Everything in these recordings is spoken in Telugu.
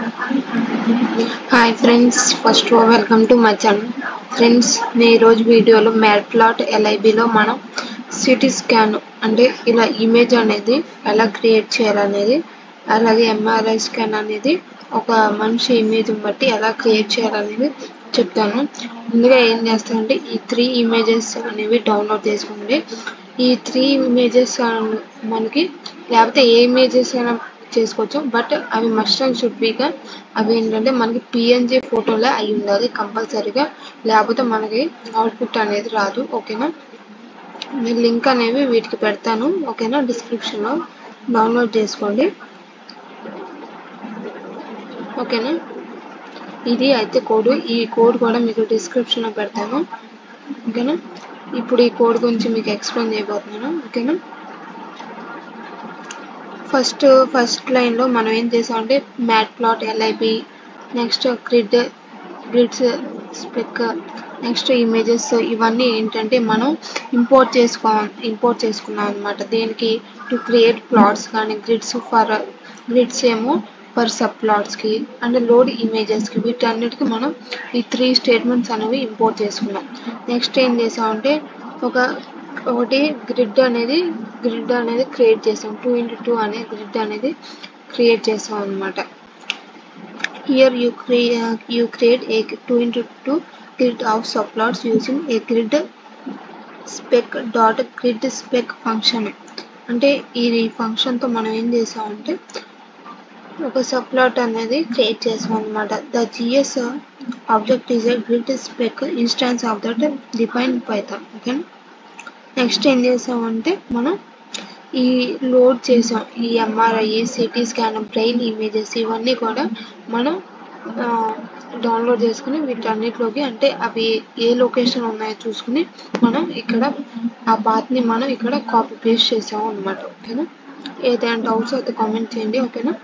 hi friends first welcome to my channel friends నేను ఈరోజు వీడియోలో మ్యాట్ ప్లాట్ ఎల్ఐబిలో మనం సిటీ స్కాన్ అంటే ఇలా ఇమేజ్ అనేది ఎలా క్రియేట్ చేయాలనేది అలాగే ఎంఆర్ఐ స్కాన్ అనేది ఒక మనిషి ఇమేజ్ బట్టి ఎలా క్రియేట్ చేయాలనేది చెప్తాను ముందుగా ఏం చేస్తానంటే ఈ త్రీ ఇమేజెస్ అనేవి డౌన్లోడ్ చేసుకోండి ఈ త్రీ ఇమేజెస్ మనకి లేకపోతే ఏ ఇమేజెస్ అయినా చేసుకోవచ్చు బట్ అవి మస్ట్ అండ్ షుడ్ బీగా అవి ఏంటంటే మనకి పిఎన్జి ఫోటోలే అయి ఉండాలి కంపల్సరీగా లేకపోతే మనకి అవుట్పుట్ అనేది రాదు ఓకేనా నేను లింక్ అనేవి వీటికి పెడతాను ఓకేనా డిస్క్రిప్షన్లో డౌన్లోడ్ చేసుకోండి ఓకేనా ఇది అయితే కోడ్ ఈ కోడ్ కూడా మీకు డిస్క్రిప్షన్లో పెడతాను ఓకేనా ఇప్పుడు ఈ కోడ్ గురించి మీకు ఎక్స్ప్లెయిన్ చేయబోతున్నాను ఓకేనా ఫస్ట్ ఫస్ట్ లైన్లో మనం ఏం చేసామంటే matplotlib next grid gridspec next images ఇవన్నీ ఏంటంటే మనం ఇంపోర్ట్ చేసుకో ఇంపోర్ట్ చేసుకున్నాం అనమాట దేనికి టు క్రియేట్ ప్లాట్స్ కానీ గ్రిడ్స్ ఫర్ గ్రిడ్స్ ఏమో ఫర్ సబ్ ప్లాట్స్కి అండ్ లోడ్ ఇమేజెస్కి వీటన్నిటికి మనం ఈ త్రీ స్టేట్మెంట్స్ అనేవి ఇంపోర్ట్ చేసుకున్నాం నెక్స్ట్ ఏం చేసామంటే ఒక ఒకటి గ్రిడ్ అనేది గ్రిడ్ అనేది క్రియేట్ చేసాం టూ ఇంటూ టూ అనే గ్రిడ్ అనేది క్రియేట్ చేసాం అనమాట here you create you create a two into two grid of subplots using a gridspec dot gridspec function అంటే ఈ ఫంక్షన్తో మనం ఏం చేసామంటే ఒక సబ్ప్లాట్ అనేది క్రియేట్ చేసాం అనమాట the GS object is a gridspec instance of that define Python ఓకేనా నెక్స్ట్ ఏం చేసామంటే మనం ఈ లోడ్ చేసాం ఈ MRI CT scan brain images ఇవన్నీ కూడా మనం డౌన్లోడ్ చేసుకుని వీటన్నిటిలోకి అంటే అవి ఏ లొకేషన్ ఉన్నాయో చూసుకుని మనం ఇక్కడ ఆ పాత్ని మనం ఇక్కడ కాపీ పేస్ట్ చేసాము అనమాట ఓకేనా ఏదైనా డౌట్స్ అయితే కామెంట్ చేయండి ఓకేనా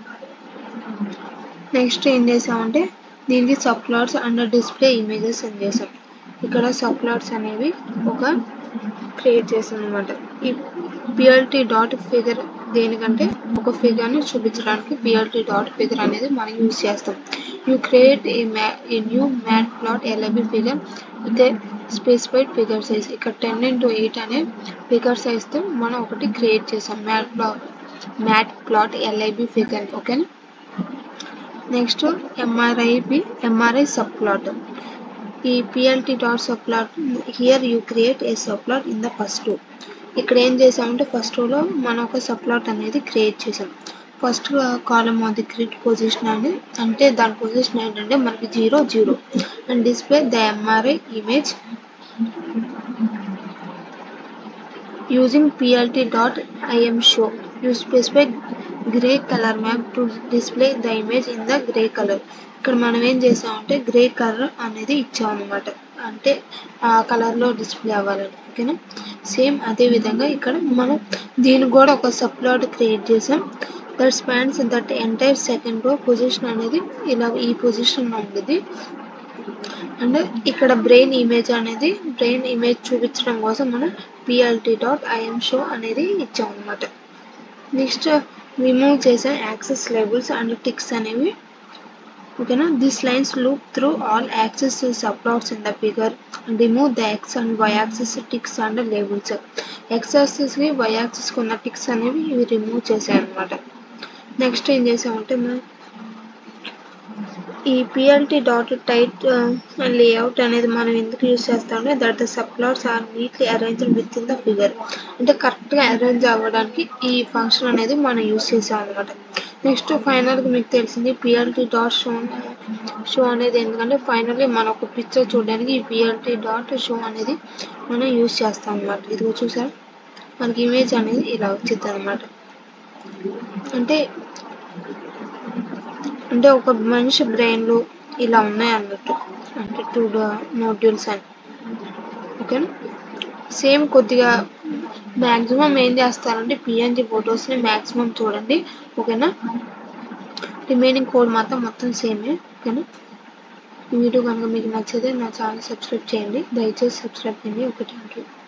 నెక్స్ట్ ఏం చేసామంటే దీనికి సబ్ప్లాట్స్ అండ్ డిస్ప్లే ఇమేజెస్ అని చేసాం ఇక్కడ సబ్ప్లాట్స్ అనేవి ఒక క్రియేట్ చేసాం అనమాట ఈ పిఎల్టీ డాట్ ఫిగర్ దేనికంటే ఒక ఫిగర్ని చూపించడానికి పిఎల్టీ డాట్ ఫిగర్ అనేది మనం యూజ్ చేస్తాం you create a ma a new matplotlib figure with a specified figure size ఇక్కడ టెన్ ఇంటూ ఎయిట్ అనే ఫిగర్ సైజ్తో మనం ఒకటి క్రియేట్ చేసాం matplot matplotlib figure ఓకేనా next MRIB MRI subplot ఈ PLT dot subplot here you create a subplot in the first row ఇక్కడ ఏం చేసామంటే ఫస్ట్ రోలో మనం ఒక సబ్ ప్లాట్ అనేది క్రియేట్ చేసాం ఫస్ట్ కాలమ్ అది గ్రిడ్ పొజిషన్ అని అంటే దాని పొజిషన్ ఏంటంటే మనకి zero zero and display the MRI image using PLT dot IM show you specify grey colour map to display the image in the grey colour ఇక్కడ మనం ఏం చేసామంటే గ్రే కలర్ అనేది ఇచ్చాం అనమాట అంటే ఆ కలర్లో డిస్ప్లే అవ్వాలని ఓకేనా సేమ్ అదే విధంగా ఇక్కడ మనం దీనికి కూడా ఒక సబ్ప్లాట్ క్రియేట్ చేసాం that spans that entire second row position అనేది ఇలా ఈ పొజిషన్లో ఉండేది అండ్ ఇక్కడ బ్రెయిన్ ఇమేజ్ అనేది బ్రెయిన్ ఇమేజ్ చూపించడం కోసం మనం పిఎల్టీ డాట్ ఐఎం షో అనేది ఇచ్చాం అనమాట నెక్స్ట్ రిమూవ్ చేసే యాక్సెస్ లేబుల్స్ అండ్ టిక్స్ అనేవి ఓకేనా this lines loop through all axes subplots in the figure remove the X and Y axes ticks and labels X యాక్సెస్కి వై యాక్సెస్కి ఉన్న టిక్స్ అనేవి ఇవి రిమూవ్ చేసాయి అనమాట నెక్స్ట్ ఏం చేసామంటే మనం ఈ పిఎల్టీ డాట్ టైట్ లేఅవుట్ అనేది మనం ఎందుకు యూజ్ చేస్తామంటే that the subplots are neatly arranged within the figure అంటే కరెక్ట్గా అరేంజ్ అవ్వడానికి ఈ ఫంక్షన్ అనేది మనం యూజ్ చేసాం అనమాట నెక్స్ట్ ఫైనల్గా మీకు తెలిసింది పిఎల్టీ డాట్ షో షో అనేది ఎందుకంటే ఫైనల్లీ మన ఒక పిక్చర్ చూడడానికి ఈ పిఎల్టీ డాట్ షో అనేది మనం యూజ్ చేస్తాం అనమాట ఇదిగో చూసారా మనకి ఇమేజ్ అనేది ఇలా వచ్చింది అనమాట అంటే అంటే ఒక మనిషి బ్రెయిన్లో ఇలా ఉన్నాయి అన్నట్టు అంటే టూ మోడ్యూల్స్ అని ఓకేనా సేమ్ కొద్దిగా మ్యాక్సిమం ఏం చేస్తారంటే పిఎన్జి ఫొటోస్ని మ్యాక్సిమం చూడండి ఓకేనా రిమైనింగ్ కోడ్ మాత్రం మొత్తం సేమే ఓకేనా ఈ వీడియో కనుక మీకు నచ్చితే నా ఛానల్ సబ్స్క్రైబ్ చేయండి దయచేసి సబ్స్క్రైబ్ చేయండి ఓకే థ్యాంక్ యూ